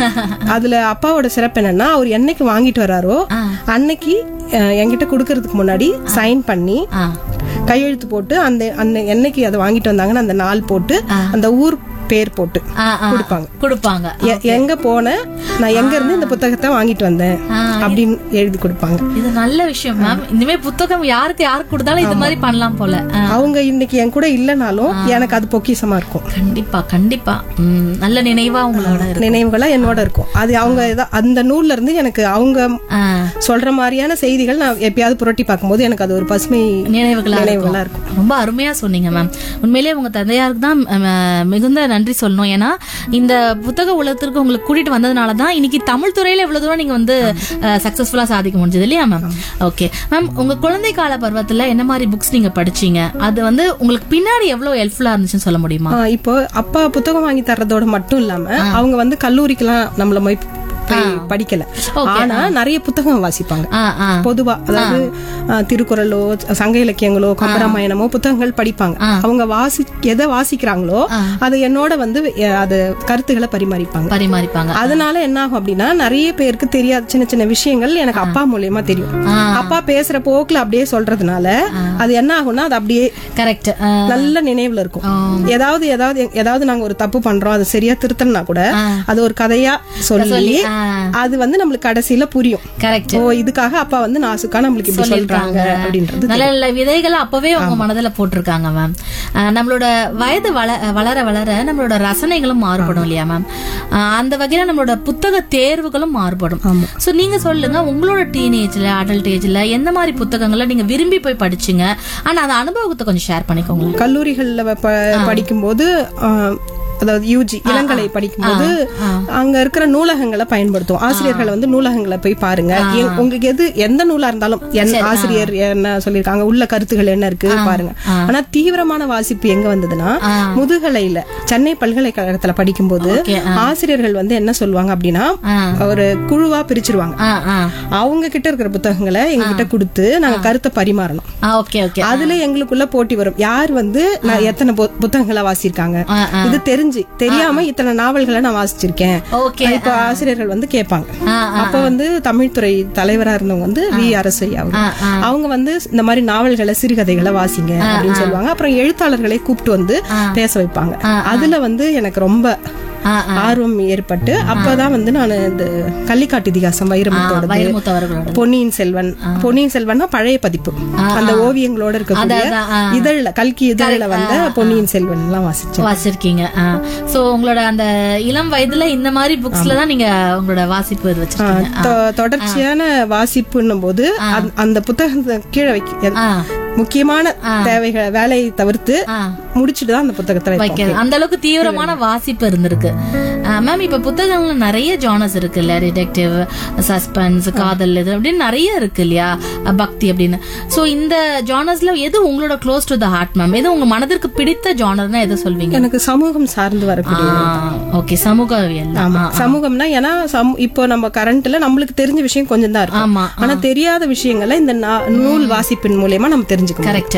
அதுல அப்பாவோட சிறப்பு என்னன்னா அவர் என்னைக்கு வாங்கிட்டு வராரோ அன்னைக்கு அஹ், என்கிட்ட கொடுக்கறதுக்கு முன்னாடி சைன் பண்ணி ஆ கையெழுத்து போட்டு அந்த அந்த என்னைக்கு அதை வாங்கிட்டு வந்தாங்கன்னு அந்த நாள் போட்டு அந்த ஊர் பேர் போட்டு ஆ, ஆ. கொடுப்பாங்க கொடுப்பாங்க எ- எங்க போனேன் நான் எங்க இருந்து இந்த புத்தகத்தை வாங்கிட்டு வந்தேன் அப்படின்னு எழுதி கொடுப்பாங்க இது நல்ல விஷயம் மேம் இனிமே புத்தகம் யாருக்கு யாருக்கு கொடுத்தாலும் இது மாதிரி பண்ணலாம் போல ஆ, அவங்க இன்னைக்கு என் கூட இல்லைனாலும் எனக்கு அது பொக்கிஷமா இருக்கும் கண்டிப்பா கண்டிப்பா ம், நல்ல நினைவா உங்களோட இருக்கு நினைவுகளா என்னோட இருக்கும் அது அவங்க ஏதா- அந்த நூல்ல இருந்து எனக்கு அவங்க ஆ, சொல்ற மாதிரியான செய்திகள் நான் எப்பயாவது புரட்டி பார்க்கும்போது எனக்கு அது ஒரு பசுமை நினைவுகளா நினைவுகளா இருக்கும் ரொம்ப அருமையா சொன்னீங்க மேம் உண்மையிலேயே உங்க தந்தையாருக்கு தான் அஹ், மிகுந்த நன்றி சொல்லணும் ஏன்னா இந்த புத்தக உலகத்திற்கு உங்களுக்கு கூட்டிட்டு வந்ததுனால தான் இன்னைக்கு தமிழ் துறையில இவ்வளவு தூரம் நீங்க வந்து சக்சஸ்ஃபுல்லா சாதிக்க முடிஞ்சது இல்லையா மேம் ஓகே மேம் உங்க குழந்தை கால பருவத்துல என்ன மாதிரி புக்ஸ் நீங்க படிச்சீங்க அது வந்து உங்களுக்கு பின்னாடி எவ்வளவு ஹெல்ப்ஃபுல்லா இருந்துச்சுன்னு சொல்ல முடியுமா ஆ, இப்போ அப்பா புத்தகம் வாங்கி தர்றதோட மட்டும் இல்லாம அவங்க வந்து கல்லூரிக்கெல்லாம் நம்மள போய் போய் படிக்கல ஆனா நிறைய புத்தகம் வாசிப்பாங்க ஆ ஆ பொதுவா அதாவது ஆ, திருக்குறளோ சங்க இலக்கியங்களோ கம்பராமாயணமோ புத்தகங்கள் படிப்பாங்க அவங்க வாசி எதை வாசிக்கிறாங்களோ அது என்னோட வந்து எ, அது கருத்துக்களை பரிமாறிப்பாங்க பரிமாறிப்பாங்க அதனால என்ன ஆகும் அப்படின்னா நிறைய பேருக்கு தெரியாத சின்ன சின்ன விஷயங்கள் எனக்கு அப்பா மூலியமா தெரியும் ஆ. அப்பா பேசுற போக்குல அப்படியே சொல்றதுனால அது என்ன ஆகும்னா அது அப்படியே கரெக்ட் நல்ல நினைவுல இருக்கும் ஏதாவது ஏதாவது ஏதாவது நாங்க ஒரு தப்பு பண்றோம் அது சரியா திருத்தணும்னா கூட அது ஒரு கதையா சொல்லி அது வந்து நம்மளுக்கு கடைசியில புரியும் கரெக்ட் ஓ இதுக்காக அப்பா வந்து நாசுக்கா நம்மளுக்கு இப்படி சொல்றாங்க அப்படின்றது நல்ல நல்ல விதைகளை அப்பவே உங்க மனதுல போட்டிருக்காங்க மேம் நம்மளோட வயது வள வளர வளர நம்மளோட ரசனைகளும் மாறுபடும் இல்லையா மேம் அந்த வகையில நம்மளோட புத்தக தேர்வுகளும் மாறுபடும் சோ நீங்க சொல்லுங்க உங்களோட டீனேஜ்ல அடல்ட் ஏஜ்ல எந்த மாதிரி புத்தகங்களை நீங்க விரும்பி போய் படிச்சீங்க ஆனா அந்த அனுபவத்தை கொஞ்சம் ஷேர் பண்ணிக்கோங்களேன் கல்லூரிகள்ல ப- படிக்கும்போது ஆ, அதாவது யூஜி இளங்கலை படிக்கும்போது அங்க இருக்கிற நூலகங்களை பயன்படுத்தும் ஆசிரியர்களை வந்து நூலகங்களை போய் பாருங்க எ- உங்களுக்கு எது எந்த நூலா இருந்தாலும் என் ஆசிரியர் என்ன சொல்லியிருக்காங்க உள்ள கருத்துகள் என்ன இருக்கு பாருங்க ஆனா தீவிரமான வாசிப்பு எங்க வந்ததுன்னா முதுகலையில சென்னை பல்கலைக்கழகத்துல படிக்கும்போது Okay, ஆசிரியர்கள் வந்து என்ன சொல்லுவாங்க அப்படின்னா ஒரு குழுவா பிரிச்சிருவாங்க ஆ ஆ அவங்க கிட்ட இருக்கிற புத்தகங்களை எங்க கிட்ட கொடுத்து நாங்க கருத்தை பரிமாறணும் ஆ ஓகே ஓகே அதுல எங்களுக்குள்ள போட்டி வரும் யார் வந்து நான் எத்தனை பு- புத்தகங்களை வாசியிருக்காங்க ஆ, ஆ. இது தெரிஞ்சு தெரியாம இத்தனை நாவல்களை நான் வாசிச்சிருக்கேன் ஓகே இப்ப ஆசிரியர்கள் வந்து கேட்பாங்க ஆ, அப்ப வந்து தமிழ்துறை தலைவரா இருந்தவங்க வந்து வி அரசையா அவங்க. ஆ, ஆ. அவங்க வந்து இந்த மாதிரி நாவல்களை சிறுகதைகளை வாசிங்க அப்படின்னு சொல்லுவாங்க அப்புறம் எழுத்தாளர்களை கூப்பிட்டு வந்து பேச வைப்பாங்க அதுல வந்து எனக்கு ரொம்ப ஆ, ஆர்வம் ஏற்பட்டு அப்பதான் வந்து நான் இந்த கள்ளிக்காட்டு இதிகாசம் வைரமுத்தோட வைரமுத்து அவர்களோட பொன்னியின் செல்வன் பொன்னியின் செல்வன்னா பழைய பதிப்பு அந்த ஓவியங்களோட இருக்கக்கூடிய அதான், ஆ. இதழ்ல கல்கி இதழ்ல வந்த பொன்னியின் செல்வன் எல்லாம் வாசிச்சேன் வாசிச்சிருக்கீங்க சோ உங்களோட அந்த இளம் வயதுல இந்த மாதிரி புக்ஸ்ல தான் நீங்க உங்களோட வாசிப்பு இது வச்சிருக்கீங்க தொ- தொடர்ச்சியான வாசிப்புன்னும் போது அந்த- அந்த புத்தகத்தை கீழே வைக்க ஆ. முக்கியமான தேவைகள் வேலையை தவிர்த்து ஆ. முடிச்சிட்டு தான் அந்த புத்தகத்தை வைப்போம் வைக்கிறது அந்த அளவுக்கு தீவிரமான வாசிப்பு இருந்திருக்கு மேம் இப்ப புத்தகங்கள்ல நிறைய ஜானர்ஸ் இருக்கு இல்ல டிடெக்டிவ் சஸ்பென்ஸ் காதல் இது அப்படின்னு நிறைய இருக்கு இல்லையா அஹ் பக்தி அப்படின்னு சோ இந்த ஜானர்ஸ்ல எது உங்களோட close to the heart ma'am எது உங்க மனதிற்கு பிடித்த ஜானர்னா எது சொல்வீங்க எனக்கு சமூகம் சார்ந்து வரக்கூடிய ஓகே சமூகவியல் ஆமா சமூகம்னா ஏன்னா சமூ- இப்போ நம்ம கரண்ட்ல நம்மளுக்கு தெரிஞ்ச விஷயம் கொஞ்சம் தான் இருக்கும் ஆமா ஆனா தெரியாத விஷயங்களை இந்த நா- நூல் வாசிப்பின் மூலியமா நம்ம தெரிஞ்சுக்கணும் கரெக்ட்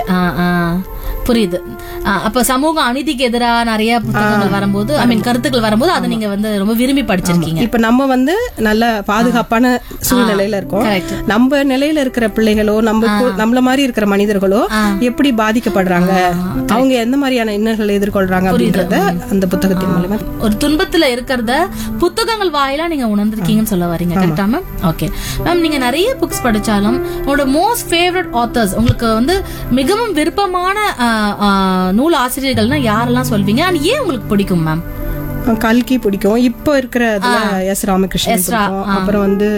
புரியுது ஆ, அப்ப சமூக அநீதிக்கு எதிராக நிறைய புத்தகங்கள் வரும்போது ஐ மீன் கருத்துக்கள் வரும்போது அதை நீங்க வந்து ரொம்ப விரும்பி படிச்சிருக்கீங்க இப்ப நம்ம வந்து நல்ல பாதுகாப்பான சூழ்நிலையில இருக்கோம் correct. நம்ம நிலையில இருக்கிற பிள்ளைகளோ நம்ம கு- நம்மள மாதிரி இருக்கிற மனிதர்களோ எப்படி பாதிக்கப்படுறாங்க அவங்க எந்த மாதிரியான இன்னல்களை எதிர்கொள்றாங்க அப்படின்றத அந்த புத்தகத்தின் மூலமா ஒரு துன்பத்துல இருக்கிறத புத்தகங்கள் வாயிலா நீங்க உணர்ந்திருக்கீங்கன்னு சொல்ல வரீங்க கரெக்டா மேம் ஓகே மேம் நீங்க நிறைய புக்ஸ் படிச்சாலும் உங்களோட மோஸ்ட் ஃபேவரட் ஆத்தர்ஸ் உங்களுக்கு வந்து மிகவும் விருப்பமான ஆ, ஆ, நூல் ஆசிரியர்கள்னா யாரெல்லாம் சொல்வீங்க அண்ட் ஏன் உங்களுக்கு பிடிக்கும் மேம் கல்கி பிடிக்கும் இப்போ இருக்கிற இதுல எஸ் ராமகிருஷ்ணன் பிடிக்கும் அப்புறம் வந்து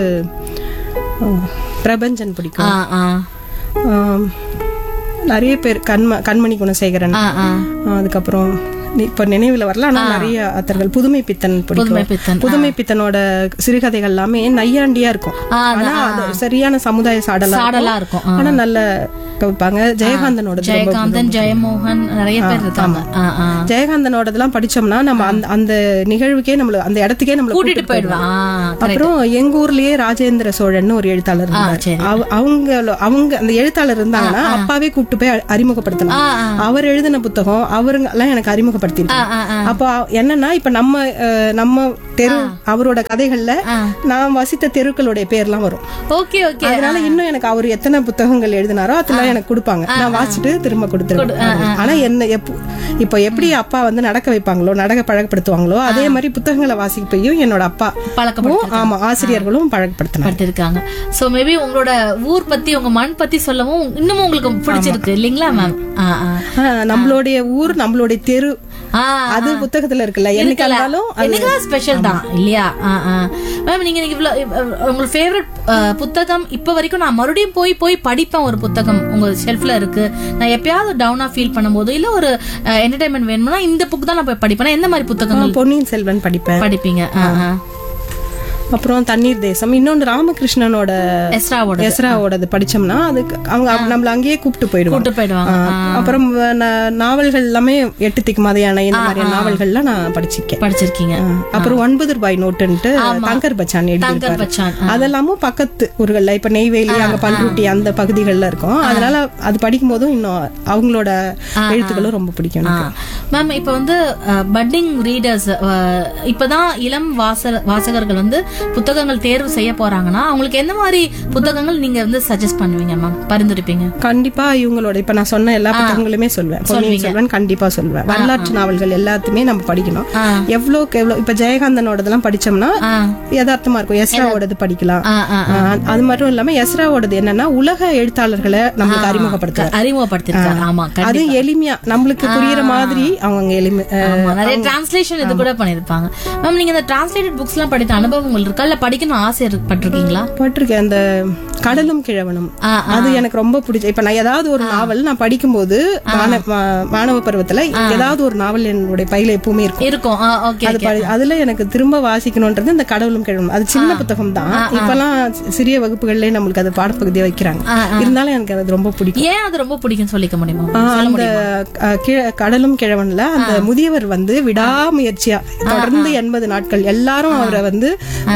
அஹ், பிரபஞ்சன் பிடிக்கும் ஆ ஆ ஆம், நிறைய பேர் கண்ம கண்மணி குணசேகரன் ஆ ஆ அதுக்கப்புறம் நி- இப்ப நினைவுல வரல ஆனா நிறைய அத்தர்கள் புதுமை பித்தன் புதுமை பிடிக்கும் பித்தன் புதுமை பித்தனோட சிறுகதைகள் எல்லாமே நையாண்டியா இருக்கும் ஆ, ஆனா அது சரியான சமுதாய சாடலா சாடலா இருக்கும். இருக்கும் ஆ. ஆனா நல்ல வைப்பாங்க ஜெயகாந்தனோட ஜெயகாந்தன் ஜெயமோகன் நிறைய பேர் இருக்காங்க ஆ, ஆ. ஜெயகாந்தனோடதெல்லாம் படிச்சோம்னா நம்ம அந்த அந்த நிகழ்வுக்கே நம்மள அந்த இடத்துக்கே நம்மள கூட்டிட்டு போயிடுவேன் ஆ, அப்புறம் எங்க ஊர்லயே ராஜேந்திர சோழன் ஒரு எழுத்தாளர் இருந்தார் சரி. அவ- அவங்க அவங்க அந்த எழுத்தாளர் இருந்தாங்கன்னா அப்பாவே கூப்பிட்டு போய் அறிமுகப்படுத்தணும் ஆ, ஆ. அவர் எழுதின புத்தகம் அவருங்க எல்லாம் எனக்கு அறிமுகப்படுத்திருக்காங்க ஆ, ஆ. அப்போ என்னன்னா இப்ப நம்ம அஹ், நம்ம தெரு அவரோட கதைகள்ல நான் வசித்த தெருக்களுடைய பேர்லாம் வரும் ஓகே ஓகே அதனால இன்னும் எனக்கு அவர் எத்தனை புத்தகங்கள் எழுதினாரோ அதெல்லாம் எனக்கு கொடுப்பாங்க நான் வாசிச்சுட்டு திரும்ப கொடுத்துருவேன் ஆனா என்ன எப்ப இப்போ எப்படி அப்பா வந்து நடக்க வைப்பாங்களோ நடக்க பழக்கப்படுத்துவாங்களோ அதே மாதிரி புத்தகங்களை வாசிப்பையும் என்னோட அப்பா பழக்கப்பட்டு ஆமா ஆசிரியர்களும் பழக்கப்படுத்தினாங்க படுத்திருக்காங்க சோ மேபி உங்களோட ஊர் பத்தி உங்க மண் பத்தி சொல்லவும் இன்னமும் உங்களுக்கு பிடிச்சிருக்கு இல்லீங்களா மேம் ஆஹ், நம்மளுடைய ஊர் நம்மளுடைய தெரு அது புத்தகத்துல இருக்குல்ல என்னைக்கு இருந்தாலும் எனக்கு ஸ்பெஷல் தான் இல்லையா மேம் நீங்க இன்னைக்கு இவ்வளவு இவ்- உங்களுக்கு ஃபேவரட் புத்தகம் இப்ப வரைக்கும் நான் மறுபடியும் போய் போய் படிப்பேன் ஒரு புத்தகம் உங்க ஷெல்ஃப்ல இருக்கு நான் எப்பயாவது டவுனா ஃபீல் பண்ணும்போது இல்ல ஒரு என்டர்டைன்மெண்ட் வேணும்னா இந்த புக் தான் நான் போய் படிப்பேன் எந்த மாதிரி புத்தகங்கள் பொன்னியின் செல்வன் படிப்பேன் படிப்பீங்க ஆ, ஆ. அப்புறம் தண்ணீர் தேசம் இன்னொன்னு ராமகிருஷ்ணனோட எஸ்ராவோட எஸ்ராவோடது படிச்சோம்னா அதுக்கு அவங்க நம்மள அங்கேயே கூப்பிட்டு போயிடுவாங்க கூட்டு போயிடுவாங்க ஆஹ், அப்புறம் நா- நாவல்கள் எல்லாமே எட்டு திக்கு மதையான இந்த மாதிரியான நாவல்கள்லாம் நான் படிச்சிருக்கேன் படிச்சிருக்கீங்க அப்புறம் ஒன்பது ரூபாய் நோட்டுன்ட்டு தங்கர் பச்சான் தங்கர் எழுதியிருப்பாரு பச்சான் அதெல்லாமும் பக்கத்து ஊர்கள்ல இப்ப நெய்வேலி அங்க பண்ருட்டி அந்த பகுதிகள்ல இருக்கும் அதனால அது படிக்கும் போதும் இன்னும் அவங்களோட எழுத்துக்களும் ரொம்ப பிடிக்கும் எனக்கு. மேம் இப்ப வந்து பட்டிங் ரீடர்ஸ் இப்பதான் இளம் வாச வாசகர்கள் வந்து புத்தகங்கள் தேர்வு செய்ய போறாங்கன்னா அவங்களுக்கு எந்த மாதிரி புத்தகங்கள் நீங்க வந்து சஜஸ்ட் பண்ணுவீங்க மேம் பரிந்துரைப்பீங்க கண்டிப்பா இவங்களோட இப்ப நான் சொன்ன எல்லா புத்தகங்களுமே சொல்வேன் பொன்னியின் செல்வன் கண்டிப்பா சொல்வேன் வரலாற்று நாவல்கள் எல்லாத்தையுமே நம்ம படிக்கணும் ஆ. எவ்வளவுக்கு எவ்வளவு இப்ப ஜெயகாந்தனோடதெல்லாம் படிச்சோம்னா ஆ. யதார்த்தமா இருக்கும் எஸ்ராவோடது படிக்கலாம் ஆ, ஆ. ஆ, அது மட்டும் இல்லாம எஸ்ராவோடது என்னன்னா உலக எழுத்தாளர்களை நம்மளுக்கு அறிமுகப்படுத்துறாரு அறிமுகப்படுத்திருக்காரு ஆமா கண்டிப்பா. அது எளிமையா நம்மளுக்கு புரியுற மாதிரி அவங்க எளிமை அஹ், ஆமா, நிறைய டிரான்ஸ்லேஷன் இது கூட பண்ணிருப்பாங்க மேம் நீங்க இந்த டிரான்ஸ்லேட்டட் புக்ஸ் எல்லாம் படித்த அனுபவங்கள் இருக்கா இல்ல படிக்கணும் ஆசை இருக்கு- பட்டிருக்கீங்களா பட்டிருக்கேன் அந்த கடலும் கிழவனும் ஆ, அது எனக்கு ரொம்ப பிடிச்ச இப்ப நான் ஏதாவது ஒரு நாவல் நான் படிக்கும்போது மாண- மா- மாணவ பருவத்துல ஏதாவது ஒரு நாவல் என்னுடைய பையில எப்பவுமே இருக்கும் இருக்கும் ஓகே அது படி- அதுல எனக்கு திரும்ப வாசிக்கணும்ன்றது இந்த கடவுளும் கிழவனும் அது சின்ன புத்தகம் தான் இப்பெல்லாம் சிறிய வகுப்புகள்லயே நம்மளுக்கு அது பாடப்பகுதியா வைக்கிறாங்க இருந்தாலும் எனக்கு அது ரொம்ப பிடிக்கும் ஏன் அது ரொம்ப பிடிக்கும் சொல்லிக்க முடியுமா ஆ, அந்த அஹ், கிழ- கடலும் கிழவன்ல அந்த முதியவர் வந்து விடாமுயற்சியா தொடர்ந்து எண்பது நாட்கள் எல்லாரும் அவரை வந்து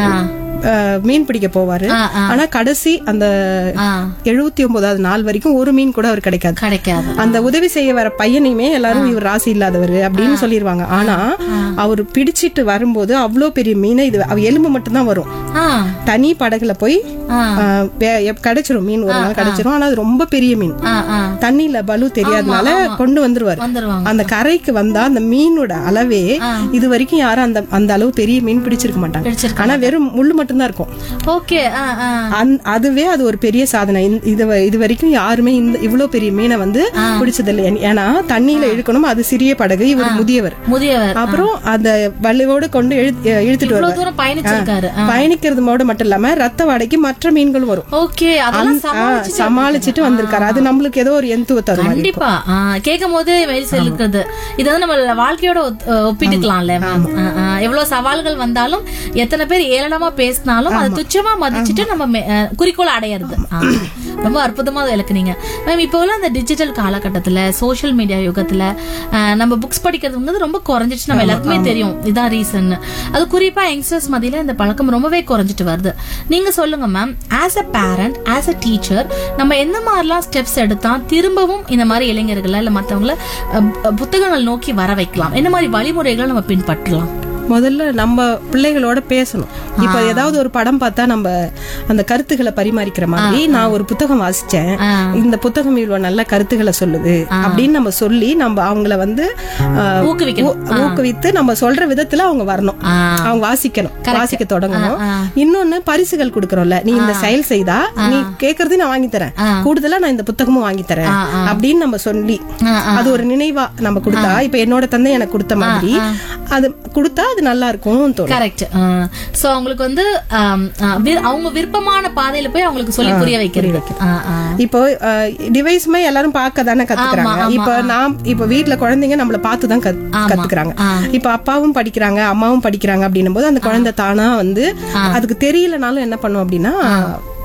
அஹ், மீன் பிடிக்க போவாரு ஆனா கடைசி அந்த ஆ. எழுபத்தி ஒன்பதாவது நாள் வரைக்கும் ஒரு மீன் கூட அவர் கிடைக்காது கிடைக்காது அந்த உதவி செய்ய வர பையனையுமே எல்லாரும் இவர் ராசி இல்லாதவர் அப்படின்னு சொல்லிடுவாங்க ஆனா அவர் பிடிச்சிட்டு வரும்போது அவ்வளோ பெரிய மீனை இது அவ எலும்பு மட்டும்தான் வரும் ஆ தனி படகுல போய் ஆ. ஆஹ், வே- எப்- கிடைச்சிரும் மீன் ஒரு நாள் கிடைச்சிரும் ஆனா அது ரொம்ப பெரிய மீன் ஆ ஆ தண்ணியில பலு தெரியாதனால கொண்டு வந்துருவாரு வந்துருவாங்க அந்த கரைக்கு வந்தா அந்த மீனோட அளவே இது வரைக்கும் யாரும் அந்த அந்த அளவு பெரிய மீன் பிடிச்சிருக்க மாட்டாங்க பிடிச்சிருக்க ஆனா வெறும் முள்ளு மட்டும்தான் இருக்கும் ஓகே ஆ ஆ அந்- அதுவே அது ஒரு பெரிய சாதனை இந்த- இது வ- இது வரைக்கும் யாருமே இந்த இவ்வளவு பெரிய மீனை வந்து பிடிச்சதில்லை ஏன்- ஏன்னா தண்ணியில இழுக்கணும் அது சிறிய படகு இவர் முதியவர் முதியவர் அப்புறம் அந்த வலுவோட கொண்டு இழு- இழுத்துட்டு இவ்வளவு வருவார் தூரம் பயணிச்சிருக்காரு பயணிக்கிறது மட்டும் மட்டும் இல்லாம ரத்த வாடைக்கு மற்ற மீன்களும் வரும் ஓகே அதெல்லாம் ஆ, சமாளிச்சுட்டு வந்திருக்காரு அது நம்மளுக்கு ஏதோ ஒரு எந்துவ தரும் மாதிரி கண்டிப்பா கேட்கும் போது மெரிசல் இருக்கிறது இது வந்து நம்ம வாழ்க்கையோட ஒத்- ஒப்பிட்டுக்கலாம்ல மேம் எவ்வளவு சவால்கள் வந்தாலும் எத்தனை பேர் ஏளனமா பேசினாலும் அதை துச்சமா மதிச்சுட்டு நம்ம மெ- அஹ், குறிக்கோள் அடையிறது ஆ, ரொம்ப அற்புதமா அதை விளக்குனீங்க மேம் இப்போ உள்ள அந்த டிஜிட்டல் காலகட்டத்துல சோஷியல் மீடியா யுகத்துல அஹ், நம்ம புக்ஸ் படிக்கிறதுங்கிறது ரொம்ப குறைஞ்சிச்சு நம்ம எல்லாருக்குமே தெரியும் இதான் ரீசன் அது குறிப்பா யங்ஸ்டர்ஸ் மத்தியில இந்த பழக்கம் ரொம்பவே குறைஞ்சிட்டு வருது நீங்க சொல்லுங்க ma'am as a parent as a teacher நம்ம எந்த மாதிரிலாம் ஸ்டெப்ஸ் எடுத்தா திரும்பவும் இந்த மாதிரி இளைஞர்களை இல்ல மத்தவங்கள அஹ், அஹ், புத்தகங்கள் நோக்கி வர வைக்கலாம் என்ன மாதிரி வழிமுறைகளை நம்ம பின்பற்றலாம் முதல்ல நம்ம பிள்ளைகளோட பேசணும் இப்ப ஏதாவது ஒரு படம் பார்த்தா நம்ம அந்த கருத்துக்களை பரிமாறிக்கிற மாதிரி நான் ஒரு புத்தகம் வாசிச்சேன் ஆ. இந்த புத்தகம் இவ்வளவு நல்ல கருத்துக்களை சொல்லுது அப்படின்னு நம்ம சொல்லி நம்ம அவங்கள வந்து ஆஹ், ஊக்குவிக்கணும் ஊ- ஊக்குவித்து நம்ம சொல்ற விதத்துல அவங்க வரணும் ஆ. அவங்க வாசிக்கணும் வாசிக்க தொடங்கணும் ஆ, இன்னொன்னு பரிசுகள் கொடுக்கறோம்ல நீ இந்த செயல் செய்தா நீ கேக்குறதையும் நான் வாங்கி தரேன் கூடுதலா நான் இந்த புத்தகமும் வாங்கி தரேன் அப்படின்னு நம்ம சொல்லி ஆ, அது ஒரு நினைவா நம்ம கொடுத்தா இப்ப என்னோட தந்தை எனக்கு கொடுத்த மாதிரி அது கொடுத்தா அது நல்லா இருக்கும் தோணும் கரெக்ட் சோ அவங்களுக்கு வந்து ஆம், ஆ, வி- அவங்க விருப்பமான பாதையில போய் அவங்களுக்கு சொல்லி புரிய வைக்கிறது ஆ, ஆ. இப்போ டிவைஸுமே எல்லாரும் பார்க்க தானே கத்துக்கிறாங்க இப்போ நான் இப்போ வீட்ல குழந்தைங்க நம்மள பார்த்து தான் கத்- கத்துக்கிறாங்க இப்போ அப்பாவும் படிக்கிறாங்க அம்மாவும் படிக்கிறாங்க அப்படின்னும் போது அந்த குழந்தை தானா வந்து அதுக்கு தெரியலனாலும் என்ன பண்ணும் அப்படின்னா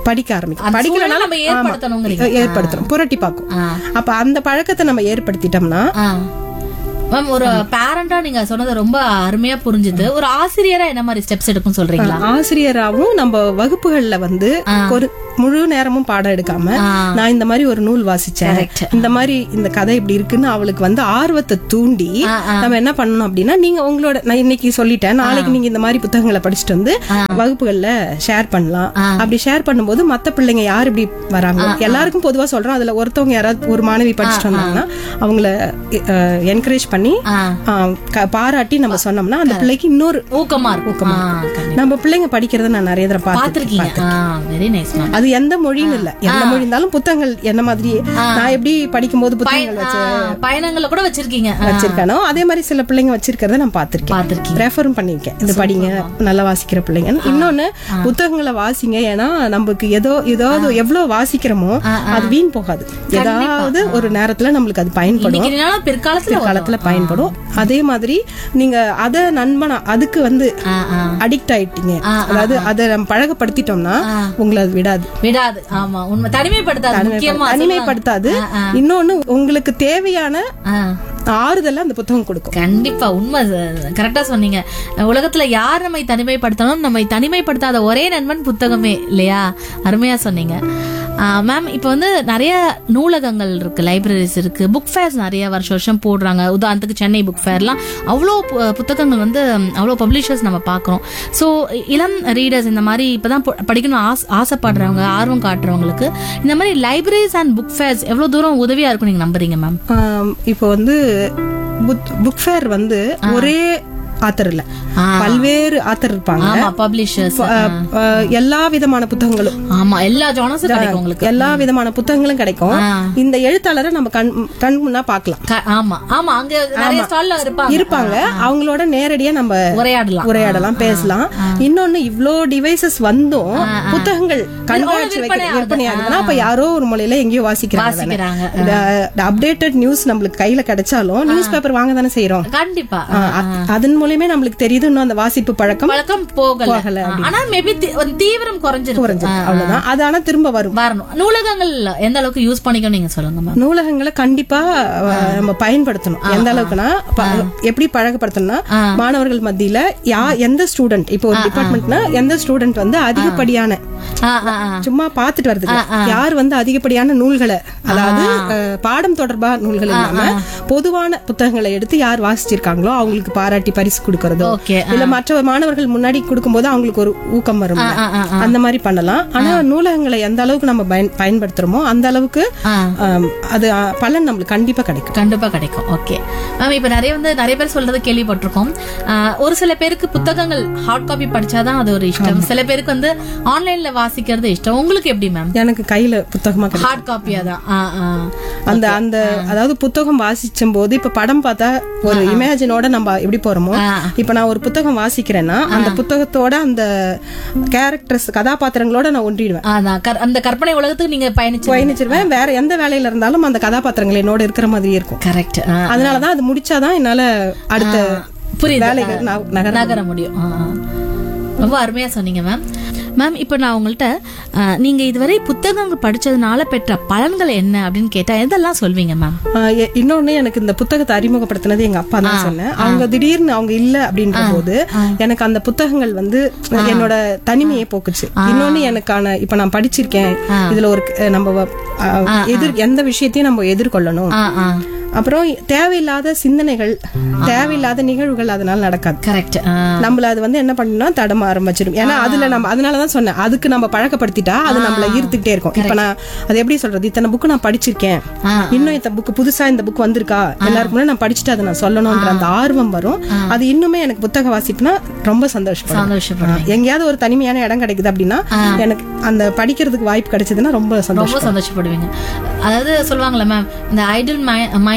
படிக்க ஆரம்பிக்கும் அந்த படிக்கலனாலும் சூழலை நம்ம ஏற்படுத்தணுங்கிறீங்க. ஏற்படுத்தணும் புரட்டி பார்க்கும் ஆ. அப்ப அந்த பழக்கத்தை நம்ம ஏற்படுத்திட்டோம்னா மேம் ஒரு பேரண்டா நீங்க சொன்னது ரொம்ப அருமையா புரிஞ்சுது ஒரு ஆசிரியரா என்ன மாதிரி ஸ்டெப்ஸ் எடுக்கும் சொல்றீங்களா ஆசிரியராகவும் நம்ம வகுப்புகள்ல வந்து ஒரு முழு நேரமும் பாடம் எடுக்காம ஆ. நான் இந்த மாதிரி ஒரு நூல் வாசிச்சேன் Correct. இந்த மாதிரி இந்த கதை இப்படி இருக்குன்னு அவளுக்கு வந்து ஆர்வத்தை தூண்டி ஆ, நம்ம என்ன பண்ணணும் அப்படின்னா நீங்க உங்களோட நான் இன்னைக்கு சொல்லிட்டேன் நாளைக்கு நீங்க இந்த மாதிரி புத்தகங்களை படிச்சுட்டு வந்து வகுப்புகள்ல ஷேர் பண்ணலாம் அப்படி ஷேர் பண்ணும்போது மத்த பிள்ளைங்க யார் இப்படி வராங்க எல்லாருக்கும் பொதுவா சொல்றோம் அதுல ஒருத்தவங்க யாராவது ஒரு மாணவி படிச்சுட்டு வந்தாங்கன்னா அவங்கள என்கரேஜ் பண்ணி ஆ. ஆ, க- பாராட்டி நம்ம சொன்னோம்னா அந்த பிள்ளைக்கு இன்னொரு ஊக்கமா இருக்கும் ஆ, கண்டிப்பா. நம்ம பிள்ளைங்க படிக்கிறத நான் நிறைய தடவை பார்த்திருக்கேன் பாத்திருக்கீங்க வெரி நைஸ் மேம் அது எந்த மொழின்னு இல்ல எந்த மொழி இருந்தாலும் புத்தகங்கள் என்ன மாதிரி நான் எப்படி படிக்கும்போது புத்தகங்கள் வச்சு பயணங்களை கூட வச்சிருக்கீங்க ஆ, வச்சிருக்கானோ அதே மாதிரி சில பிள்ளைங்க வச்சிருக்கிறத நான் பார்த்திருக்கேன் பாத்திருக்கீங்க ரெஃபரும் பண்ணிருக்கேன் இது படிங்க நல்லா வாசிக்கிற பிள்ளைங்க இன்னொன்னு புத்தகங்களை வாசிங்க ஏன்னா நமக்கு ஏதோ ஏதாவது எவ்வளவு வாசிக்கிறோமோ அது வீண் போகாது ஏதாவது ஒரு நேரத்துல நம்மளுக்கு அது பயன்படும் இன்னைக்கு இல்லைனாலும் பிற்காலத்துல வரும். காலத்துல பயன்படும் அதே மாதிரி நீங்க அத நண்பனா அதுக்கு வந்து ஆ, ஆ. அடிக்ட் ஆயிட்டீங்க அதாவது அதை நம்ம பழகப்படுத்திட்டோம்னா உங்களை அது விடாது விடாது ஆமா உண்மை தனிமைப்படுத்தாது முக்கியமா தனிமைப்படுத்தாது இன்னொன்னு உங்களுக்கு தேவையான ஆ. ஆறுதலை அந்த புத்தகம் கொடுக்கும் கண்டிப்பா உண்மை கரெக்டா சொன்னீங்க உலகத்துல யார் நம்மை தனிமைப்படுத்தணும் நம்மை தனிமைப்படுத்தாத ஒரே நண்பன் புத்தகமே இல்லையா அருமையா சொன்னீங்க மேம் இப்போ வந்து நிறைய நூலகங்கள் இருக்கு லைப்ரரிஸ் இருக்கு புக் ஃபேர்ஸ் நிறைய வருஷம் வருஷம் போடுறாங்க உதாரணத்துக்கு சென்னை புக் ஃபேர்லாம் அவ்வளோ பு- புத்தகங்கள் வந்து அவ்வளோ பப்ளிஷர்ஸ் நம்ம பார்க்குறோம் ஸோ இளம் ரீடர்ஸ் இந்த மாதிரி இப்போதான் பு- படிக்கணும் ஆஸ் ஆசைப்படுறவங்க ஆர்வம் காட்டுறவங்களுக்கு இந்த மாதிரி லைப்ரரிஸ் அண்ட் புக் ஃபேர்ஸ் எவ்வளோ தூரம் உதவியா இருக்கும் நீங்க நம்புறீங்க மேம் ஆம், இப்போ வந்து புக் ஃபேர் வந்து ஒரே ஆத்தர் இல்ல ஆ. பல்வேறு ஆத்தர் இருப்பாங்க ஆமா பப்ளிஷர்ஸ் அஹ், அஹ், எல்லா விதமான புத்தகங்களும் ஆமா எல்லா ஜானஸும் கிடைக்கும் உங்களுக்கு எல்லா விதமான புத்தகங்களும் கிடைக்கும் ஆ. இந்த எழுத்தாளரை நம்ம கண் கண் முன்னா பார்க்கலாம் க- ஆமா ஆமா அங்க நிறைய ஸ்டால்ல இருப்பாங்க இருப்பாங்க அவங்களோட நேரடியா நம்ம உரையாடலாம் உரையாடலாம் பேசலாம் இன்னொன்னு இவ்ளோ டிவைசஸ் வந்தும் புத்தகங்கள் கண்காட்சி வைக்கிற விற்பனை ஆகுதுன்னா அப்ப யாரோ ஒரு மொழியில எங்கேயோ வாசிக்கிறாங்க வாசிக்கிறாங்க அப்டேட்டட் நியூஸ் நம்மளுக்கு கையில கிடைச்சாலும் நியூஸ் பேப்பர் வாங்க தானே செய்யறோம் கண்டிப்பா அதன் மூலியமே நம்மளுக்கு தெரியுது இன்னும் அந்த வாசிப்பு பழக்கம் பழக்கம் போகல போகல ஆனா மேபி தீவிரம் குறைஞ்சிருக்கு குறைஞ்சு அவ்வளவுதான் அது ஆனா திரும்ப வரும் வரணும் நூலகங்கள் எந்த அளவுக்கு யூஸ் பண்ணிக்கணும் நீங்க சொல்லுங்க மேம் நூலகங்களை கண்டிப்பா அஹ், நம்ம பயன்படுத்தணும் எந்த அளவுக்குன்னா ப- எப்படி பழக்கப்படுத்தணும்னா மாணவர்கள் மத்தியில யா எந்த ஸ்டூடெண்ட் இப்போ ஒரு டிபார்ட்மெண்ட்னா எந்த ஸ்டூடெண்ட் வந்து அதிகப்படியான ஆ, ஆ, ஆ. சும்மா பாத்துட்டு வர்றதுக்கு யார் வந்து அதிகப்படியான நூல்களை அதாவது அஹ், பாடம் தொடர்பா நூல்கள் இல்லாம பொதுவான புத்தகங்களை எடுத்து யார் வாசிச்சிருக்காங்களோ அவங்களுக்கு பாராட்டி பரிசு கொடுக்கறதோ ஓகே இல்ல மற்ற மாணவர்கள் முன்னாடி கொடுக்கும்போது அவங்களுக்கு ஒரு ஊக்கம் வரும் ஆ, ஆ, அந்த மாதிரி பண்ணலாம் ஆனா நூலகங்களை எந்த அளவுக்கு நம்ம பயன்- பயன்படுத்துறோமோ அந்த அளவுக்கு ஆ. ஆம், அது ஆ, பலன் நம்மளுக்கு கண்டிப்பா கிடைக்கும் கண்டிப்பா கிடைக்கும் ஓகே மேம் இப்ப நிறைய வந்து நிறைய பேர் சொல்றது கேள்விப்பட்டிருக்கோம் ஆஹ், ஒரு சில பேருக்கு புத்தகங்கள் ஹார்ட் காப்பி படிச்சாதான் அது ஒரு இஷ்டம் சில பேருக்கு வந்து ஆன்லைன்ல வாசிக்கிறது இஷ்டம் உங்களுக்கு எப்படி மேம் எனக்கு கையில புத்தகமா கிடைக்கும் ஹார்ட் காப்பியா தான் ஆ, ஆ. அந்த அந்த அதாவது புத்தகம் வாசிச்சும் போது இப்ப படம் பார்த்தா ஒரு இமேஜினோட நம்ம எப்படி போறோமோ ஆ. இப்ப நான் ஒரு புத்தகம் வாசிக்கிறேன்னா அந்த புத்தகத்தோட அந்த கேரக்டர்ஸ் கதாபாத்திரங்களோட நான் ஒன்றிடுவேன் அதான் கர்- அந்த கற்பனை உலகத்துக்கு நீங்க பயணிச்சு பயணிச்சிருவேன் வேற எந்த வேலையில இருந்தாலும் அந்த கதாபாத்திரங்கள் என்னோட இருக்கிற மாதிரி இருக்கும் கரெக்ட் அதனாலதான் அது முடிச்சாதான் என்னால அடுத்த புரியுது வேலைகள் ந- நகர நகர முடியும் ஆ, ஆ. ரொம்ப அருமையா சொன்னீங்க மேம் மேம் இப்போ நான் உங்கள்கிட்ட அஹ், நீங்க இதுவரை புத்தகங்கள் படிச்சதுனால பெற்ற பலன்கள் என்ன அப்படின்னு கேட்டா எதெல்லாம் சொல்வீங்க மேம் ஆஹ் எ- இன்னொன்னு எனக்கு இந்த புத்தகத்தை அறிமுகப்படுத்தினது எங்க அப்பா தான் சொன்னேன் அவங்க திடீர்னு அவங்க இல்ல அப்படின்ற போது எனக்கு அந்த புத்தகங்கள் வந்து என்னோட தனிமையை போக்குச்சு இன்னொன்னு எனக்கான இப்ப நான் படிச்சிருக்கேன் இதுல ஒரு க- நம்ம வ- ஆஹ் எதிர் எந்த விஷயத்தையும் நம்ம எதிர்கொள்ளணும் ஆ ஆ அப்புறம் தேவையில்லாத சிந்தனைகள் தேவையில்லாத நிகழ்வுகள் அதனால நடக்காது கரெக்ட் நம்மள அது வந்து என்ன பண்ணா தடம ஆரம்பிச்சிடும் ஏன்னா அதுல நம்ம அதனாலதான் சொன்னேன் அதுக்கு நம்ம பழக்கப்படுத்திட்டா அது நம்மள ஈர்த்துக்கிட்டே இருக்கும் இப்ப நான் அது எப்படி சொல்றது இத்தனை புக்கு நான் படிச்சிருக்கேன் ஆ. இன்னும் இந்த புக்கு புதுசா இந்த புக் வந்திருக்கா எல்லாருக்கும் முன்னாடி நான் படிச்சுட்டு அதை நான் சொல்லணும்ன்ற அந்த ஆர்வம் வரும் அது இன்னுமே எனக்கு புத்தக வாசிப்புனா ரொம்ப சந்தோஷப்படும் சந்தோஷப்படுறேன் எங்கேயாவது ஒரு தனிமையான இடம் கிடைக்குது அப்படின்னா எனக்கு அந்த படிக்கிறதுக்கு வாய்ப்பு கிடைச்சதுன்னா ரொம்ப சந்தோஷம் ரொம்ப சந்தோஷப்படுவீங்க அதாவது சொல்லுவாங்கல்ல மேம் இந்த idle mind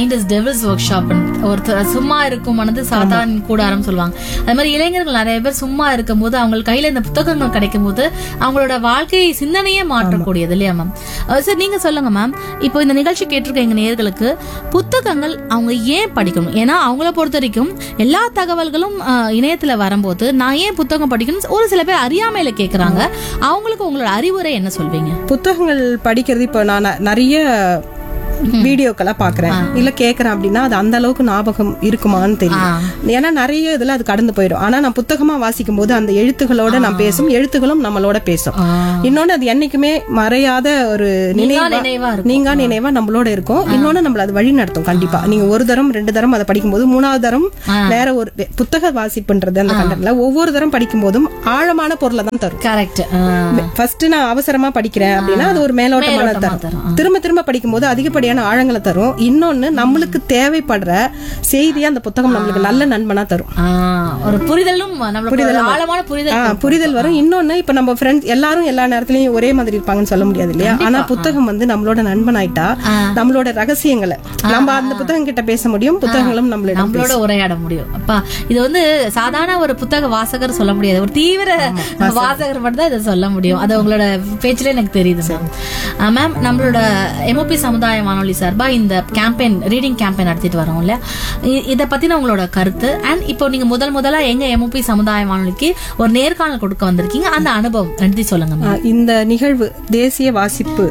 mind is devil's workshop ஒருத்தர் சும்மா இருக்கும் மனது சாத்தான் கூடாரம் சொல்லுவாங்க அது மாதிரி இளைஞர்கள் நிறைய பேர் சும்மா இருக்கும்போது அவங்க கையில இந்த புத்தகங்கள் கிடைக்கும் போது அவங்களோட வாழ்க்கை சிந்தனையே மாற்றக்கூடியது இல்லையா மேம் சார் நீங்க சொல்லுங்க மேம் இப்போ இந்த நிகழ்ச்சி கேட்டிருக்க எங்க நேயர்களுக்கு புத்தகங்கள் அவங்க ஏன் படிக்கணும் ஏன்னா அவங்கள பொறுத்த வரைக்கும் எல்லா தகவல்களும் அஹ், இணையத்துல வரும்போது நான் ஏன் புத்தகம் படிக்கணும் ஒரு சில பேர் அறியாமையில கேக்குறாங்க அவங்களுக்கு உங்களோட அறிவுரை என்ன சொல்வீங்க புத்தகங்கள் படிக்கிறது இப்போ நான் ந- நிறைய வீடியோக்களை பாக்குறேன் இல்ல கேக்குறேன் அப்படின்னா அது அந்த அளவுக்கு ஞாபகம் இருக்குமான்னு தெரியும் ஏன்னா நிறைய இதுல அது கடந்து போயிடும் ஆனா நான் புத்தகமா வாசிக்கும் போது அந்த எழுத்துகளோட நான் பேசும் எழுத்துகளும் நம்மளோட பேசும் இன்னொன்னு அது என்னைக்குமே மறையாத ஒரு நினைவா நினைவா இருக்கும். நீங்கா நினைவா நம்மளோட இருக்கும் இன்னொன்னு நம்மள அது வழி நடத்தும் கண்டிப்பா நீங்க ஒரு தரம் ரெண்டு தரம் அதை படிக்கும்போது மூணாவது தரம் வேற ஒரு வே- புத்தக வாசிப்புன்றது அந்த கண்டன்ல ஒவ்வொரு தரம் படிக்கும் போதும் ஆழமான பொருளை தான் தரும் கரெக்ட் ஃபர்ஸ்ட் நான் அவசரமா படிக்கிறேன் அப்படின்னா அது ஒரு மேலோட்டமான மேலோட்டமா தரும் தரும். திரும்ப திரும்ப படிக்கும்போது அதிகப்படியான ஆழங்களை தரும் இன்னொன்னு நம்மளுக்கு தேவைப்படுற செய்தியை அந்த புத்தகம் நம்மளுக்கு நல்ல நண்பனா தரும் ஒரு புரிதலும் நம்மளுக்கு ஒரு ஆழமான புரிதல் ஆ, புரிதல் வரும் இன்னொன்னு இப்ப நம்ம ஃப்ரெண்ட்ஸ் எல்லாரும் எல்லா நேரத்துலயும் ஒரே மாதிரி இருப்பாங்கன்னு சொல்ல முடியாது இல்லையா ஆனா புத்தகம் வந்து நம்மளோட நண்பன் ஆயிட்டா நம்மளோட ரகசியங்களை நம்ம அந்த புத்தகம் கிட்ட பேச முடியும் புத்தகங்களும் நம்மளிடம் நம்மளோட உரையாட முடியும் அப்பா இது வந்து சாதாரண ஒரு புத்தக வாசகர் சொல்ல முடியாது ஒரு தீவிர வாசகர் மட்டும் தான் இதை சொல்ல முடியும் அது உங்களோட பேச்சிலே எனக்கு தெரியுது மேம் மேம் நம்மளோட எம்ஓபி சமுதாய வானொலி சார்பா இந்த கேம்பெயின் ரீடிங் கேம்பெயின் நடத்திட்டு வரோம் இல்லையா இ- இத பத்தின உங்களோட கருத்து அண்ட் இப்போ நீங்க முதல் முதலா எங்க எம்ஓபி சமுதாய வானொலிக்கு ஒரு நேர்காணல் கொடுக்க வந்திருக்கீங்க அந்த அனுபவம் எடுத்து சொல்லுங்க மேம் ஆ, இந்த நிகழ்வு தேசிய வாசிப்பு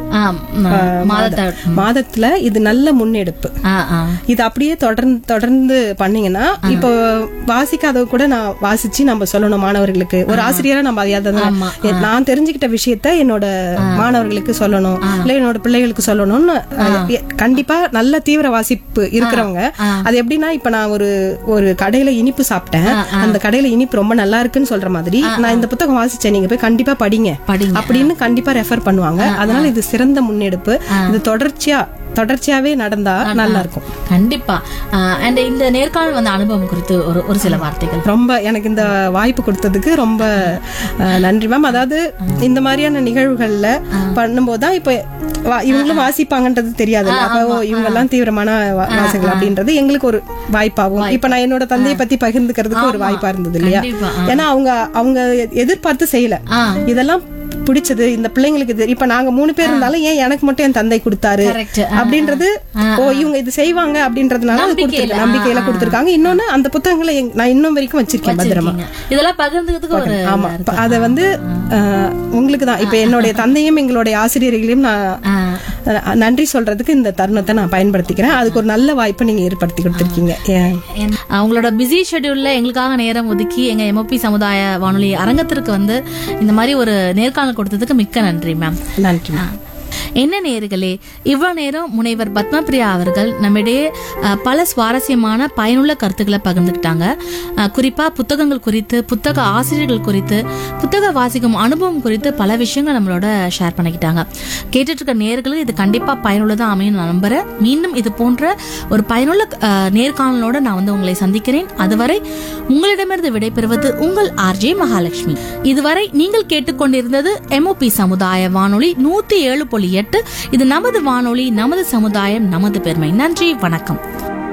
மாதத்தை மாதத்துல இது நல்ல முன்னெடுப்பு ஆ ஆ இது அப்படியே தொடர்ந்து தொடர்ந்து பண்ணீங்கன்னா இப்போ வாசிக்காதவ கூட நான் வாசிச்சு நம்ம சொல்லணும் மாணவர்களுக்கு ஒரு ஆசிரியரா நம்ம அதை தான் நான் தெரிஞ்சுக்கிட்ட விஷயத்த என்னோட மாணவர்களுக்கு சொல்லணும் இல்ல என்னோட பிள்ளைகளுக்கு சொல்லணும்னு அஹ், எ- கண்டிப்பா நல்ல தீவிர வாசிப்பு இருக்கிறவங்க அது எப்படின்னா இப்ப நான் ஒரு ஒரு கடையில இனிப்பு சாப்பிட்டேன் அந்த கடையில இனிப்பு ரொம்ப நல்லா இருக்குன்னு சொல்ற மாதிரி நான் இந்த புத்தகம் வாசிச்சேன் நீங்க போய் கண்டிப்பா படிங்க படிங்க. அப்படின்னு கண்டிப்பா ரெஃபர் பண்ணுவாங்க அதனால இது சிறந்த முன்னெடுப்பு இது தொடர்ச்சியா தொடர்ச்சியாவே நடந்தா நல்லா இருக்கும் கண்டிப்பா அண்ட் இந்த நேர்காணல் வந்த அனுபவம் குறித்து ஒரு ஒரு சில வார்த்தைகள் ரொம்ப எனக்கு இந்த வாய்ப்பு கொடுத்ததுக்கு ரொம்ப அஹ், நன்றி மேம் அதாவது இந்த மாதிரியான நிகழ்வுகள்ல பண்ணும்போது தான் இப்போ வா- இவங்களும் வாசிப்பாங்கன்றது தெரியாது அப்போ இவங்க எல்லாம் தீவிரமான வா- வாசகர்கள் அப்படின்றது எங்களுக்கு ஒரு வாய்ப்பாகும் இப்ப நான் என்னோட தந்தையை பத்தி பகிர்ந்துக்கிறதுக்கு ஒரு வாய்ப்பா இருந்தது இல்லையா கண்டிப்பா, ஏன்னா அவங்க அவங்க எதிர்பார்த்து செய்யல ஆ. இதெல்லாம் பிடிச்சது இந்த பிள்ளைங்களுக்கு இது இப்ப நாங்க மூணு பேர் இருந்தாலும் ஏன் எனக்கு மட்டும் என் தந்தை கொடுத்தாரு Correct. அப்படின்றது ஓ இவங்க இது செய்வாங்க அப்படின்றதுனால அது கொடுத்திருக்காங்க. நம்பிக்கையில கொடுத்திருக்காங்க இன்னொன்னு அந்த புத்தகங்களை எங்க- நான் இன்னும் வரைக்கும் வச்சிருக்கேன் பத்திரமா இதெல்லாம் பகிர்ந்துக்கிறதுக்கு ஒரு ஆமா இப்ப அத வந்து அஹ், உங்களுக்கு தான் இப்ப என்னுடைய தந்தையும் எங்களுடைய ஆசிரியர்களையும் நான் அஹ், நன்றி சொல்றதுக்கு இந்த தருணத்தை நான் பயன்படுத்திக்கிறேன் அதுக்கு ஒரு நல்ல வாய்ப்பை நீங்க ஏற்படுத்தி கொடுத்திருக்கீங்க ஏன் என்- அவங்களோட பிஸி ஷெட்யூல்ல எங்களுக்காக நேரம் ஒதுக்கி எங்க எம்ஓபி சமுதாய வானொலி அரங்கத்திற்கு வந்து இந்த மாதிரி ஒரு நேர்காணல் கொடுத்ததுக்கு மிக்க நன்றி மேம் நன்றி ஆ. என்ன நேர்களே இவ்வளவு நேரம் முனைவர் பத்மபிரியா அவர்கள் நம்மிடையே அஹ், பல சுவாரஸ்யமான பயனுள்ள கருத்துக்களை பகிர்ந்துக்கிட்டாங்க அஹ், குறிப்பா புத்தகங்கள் குறித்து புத்தக ஆசிரியர்கள் குறித்து புத்தக வாசிக்கும் அனுபவம் குறித்து பல விஷயங்கள் நம்மளோட ஷேர் பண்ணிக்கிட்டாங்க கேட்டுட்டு இருக்க நேர்களுக்கு இது கண்டிப்பா பயனுள்ளதா அமையும் நான் நம்புறேன் மீண்டும் இது போன்ற ஒரு பயனுள்ள அஹ், நேர்காணலோட நான் வந்து உங்களை சந்திக்கிறேன் அதுவரை உங்களிடமிருந்து விடைபெறுவது உங்கள் ஆர்ஜே மகாலட்சுமி இதுவரை நீங்கள் கேட்டுக்கொண்டிருந்தது எம்ஓபி சமுதாய வானொலி நூத்தி ஏழு புள்ளி எட்டு இது நமது வானொலி நமது சமுதாயம் நமது பெருமை நன்றி வணக்கம்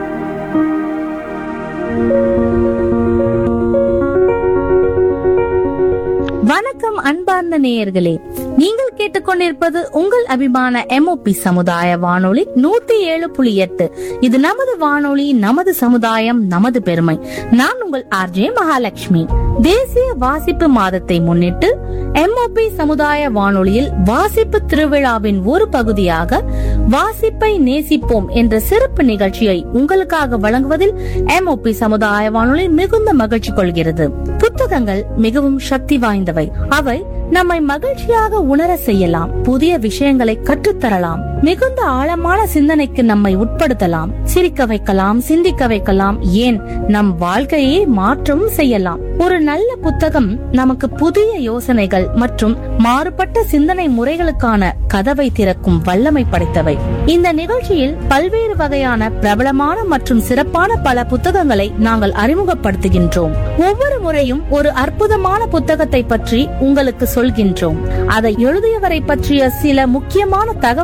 வணக்கம் அன்பார்ந்த நேயர்களே நீங்கள் கேட்டுக்கொண்டிருப்பது உங்கள் அபிமான எம்ஓபி சமுதாய வானொலி நூத்தி ஏழு புள்ளி எட்டு இது நமது வானொலி நமது சமுதாயம் நமது பெருமை நான் உங்கள் ஆர்ஜே மகாலட்சுமி தேசிய வாசிப்பு மாதத்தை முன்னிட்டு எம்ஓபி சமுதாய வானொலியில் வாசிப்பு திருவிழாவின் ஒரு பகுதியாக வாசிப்பை நேசிப்போம் என்ற சிறப்பு நிகழ்ச்சியை உங்களுக்காக வழங்குவதில் எம்ஓபி சமுதாய வானொலி மிகுந்த மகிழ்ச்சி கொள்கிறது புத்தகங்கள் மிகவும் சக்தி வாய்ந்தவை அவை நம்மை மகிழ்ச்சியாக உணர செய்யலாம் புதிய விஷயங்களை கற்றுத்தரலாம் மிகுந்த ஆழமான சிந்தனைக்கு நம்மை உட்படுத்தலாம் சிரிக்க வைக்கலாம் சிந்திக்க வைக்கலாம் ஏன் நம் வாழ்க்கையை மாற்றவும் செய்யலாம் ஒரு நல்ல புத்தகம் நமக்கு புதிய யோசனைகள் மற்றும் மாறுபட்ட சிந்தனை முறைகளுக்கான கதவை திறக்கும் வல்லமை படைத்தவை இந்த நிகழ்ச்சியில் பல்வேறு வகையான பிரபலமான மற்றும் சிறப்பான பல புத்தகங்களை நாங்கள் அறிமுகப்படுத்துகின்றோம் ஒவ்வொரு முறையும் ஒரு அற்புதமான புத்தகத்தை பற்றி உங்களுக்கு சொல்கின்றோம் அதை எழுதியவரை பற்றிய சில முக்கியமான தகவல்களை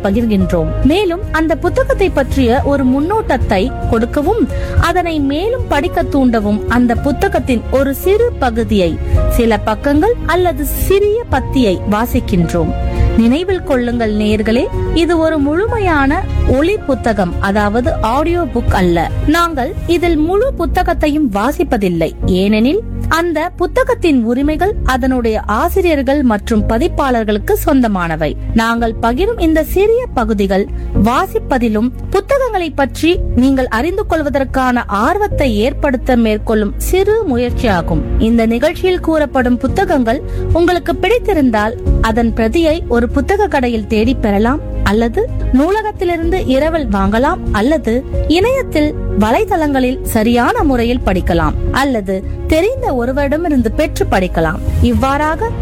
பகிர்கின்றோம் மேலும் அந்த புத்தகத்தை பற்றிய ஒரு முன்னோட்டத்தை கொடுக்கவும் அதனை மேலும் படிக்க தூண்டவும் அந்த புத்தகத்தின் ஒரு சிறு பகுதியை சில பக்கங்கள் அல்லது சிறிய பத்தியை வாசிக்கின்றோம் நினைவில் கொள்ளுங்கள் நேயர்களே இது ஒரு முழுமையான ஒளி புத்தகம் அதாவது ஆடியோ புக் அல்ல நாங்கள் இதில் முழு புத்தகத்தையும் வாசிப்பதில்லை ஏனெனில் அந்த புத்தகத்தின் உரிமைகள் அதனுடைய ஆசிரியர்கள் மற்றும் பதிப்பாளர்களுக்கு சொந்தமானவை நாங்கள் பகிரும் இந்த சிறிய பகுதிகள் வாசிப்பதிலும் புத்தகங்களை பற்றி நீங்கள் அறிந்து கொள்வதற்கான ஆர்வத்தை ஏற்படுத்த மேற்கொள்ளும் சிறு முயற்சியாகும் இந்த நிகழ்ச்சியில் கூறப்படும் புத்தகங்கள் உங்களுக்கு பிடித்திருந்தால் அதன் பிரதியை ஒரு புத்தக கடையில் தேடி பெறலாம் அல்லது நூலகத்திலிருந்து இரவல் வாங்கலாம் அல்லது இணையத்தில் வலைதளங்களில் சரியான முறையில் படிக்கலாம் அல்லது தெரிந்த ஒருவரிடமிருந்து பெற்று படிக்கலாம் இவ்வாறாக